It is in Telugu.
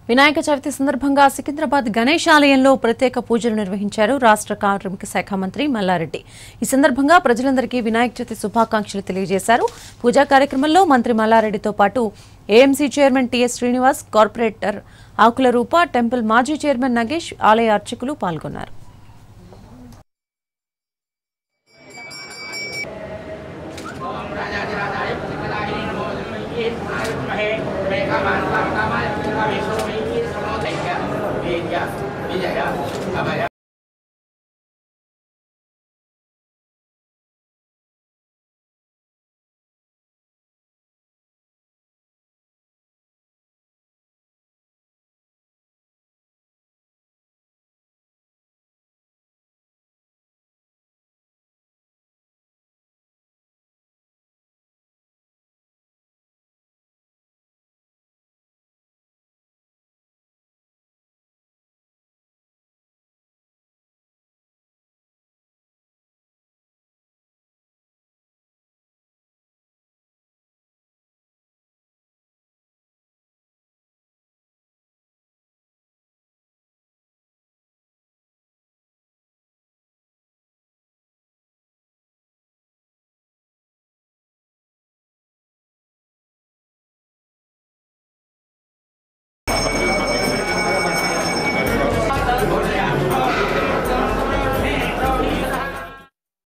వినాయక చవితి సందర్భంగా సికింద్రాబాద్ గణేష్ ఆలయంలో ప్రత్యేక పూజలు నిర్వహించారు రాష్ట్ర కార్మిక శాఖ మంత్రి మల్లారెడ్డి ఈ సందర్భంగా ప్రజలందరికీ వినాయక చవితి శుభాకాంక్షలు తెలియజేశారు పూజా కార్యక్రమంలో మంత్రి మల్లారెడ్డితో పాటు AMC chairman T S Srinivas corporator Akula Roopa temple మాజీ చైర్మన్ నగేష్ ఆలయ అర్చకులు పాల్గొన్నారు